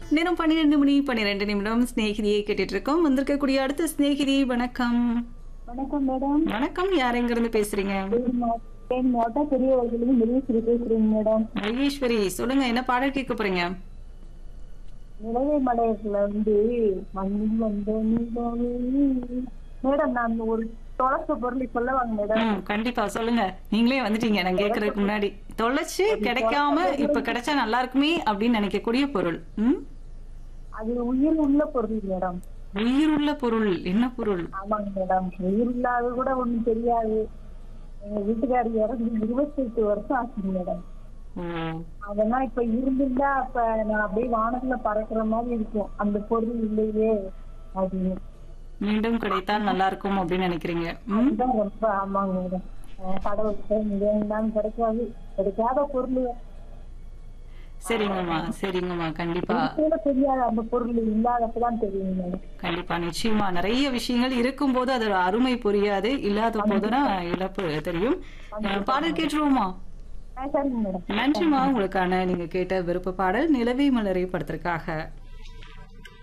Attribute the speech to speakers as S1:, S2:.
S1: நேரம் பன்னிரெண்டு மணி பன்னிரெண்டு நிமிடம் சிநேகிதியை கேட்டுட்டு இருக்கோம் வந்திருக்கக்கூடிய அடுத்த சிநேகிதி வணக்கம்
S2: வணக்கம் மேடம்
S1: வணக்கம் யார் எங்க இருந்து பேசுறீங்க
S2: என் மொத்த பெரியவர்களும் வெளியே பேசுறீங்க மேடம்
S1: மகேஸ்வரி சொல்லுங்க என்ன பாடல் கேட்க போறீங்க
S2: நிலவை மலையத்துல வந்து மண்ணில் வந்த நிலவே. மேடம் நான் ஒரு தொலைச்ச பொருளை சொல்லவாங்க மேடம்
S1: ம் கண்டிப்பா சொல்லுங்க நீங்களே வந்துட்டீங்க நான் கேட்கறதுக்கு முன்னாடி தொலைச்சு கிடைக்காம இப்ப கிடைச்சா நல்லா இருக்குமே அப்படின்னு நினைக்கக்கூடிய பொருள் ம்
S2: அது உயிர் உள்ள பொருள் மேடம்
S1: உயிர் உள்ள பொருள் என்ன பொருள்
S2: ஆமாங்க மேடம் உயிர் இல்லாத கூட ஒண்ணும் தெரியாது எங்க வீட்டுக்காரி இறந்து இருபத்தி எட்டு வருஷம் ஆச்சுங்க மேடம்
S1: ஓ
S2: அதெல்லாம் இப்ப இருந்திருந்தா அப்ப நான் அப்படியே வானத்துல பறக்குற மாதிரி இருக்கும் அந்த பொருள் இல்லையே அப்படின்னு
S1: மீண்டும் கிடைத்தால் நல்லா இருக்கும் அப்படின்னு நினைக்கிறீங்க ம்
S2: அதுதான் ரொம்ப ஆமாங்க மேடம் அஹ் கடவுளுக்கு வேண்டாம் கிடைக்காது கிடைக்காத பொருள்
S1: சரிங்கம்மா சரிங்கம்மா கண்டிப்பா
S2: கூட தெரியாது அந்த பொருள் இல்லாதப்பதான் தெரியும் மேடம்
S1: கண்டிப்பா நிச்சயமா நிறைய விஷயங்கள் இருக்கும்போது அதோட அருமை புரியாது இல்லாத போதுதான் இழப்பு தெரியும் அஹ் பாடல் கேட்டுருவோமா
S2: ஆ, சரிங்க மேடம்
S1: நன்றிமா உங்களுக்கான நீங்க கேட்ட விருப்ப பாடல் நிலவே மலரை படத்திற்காக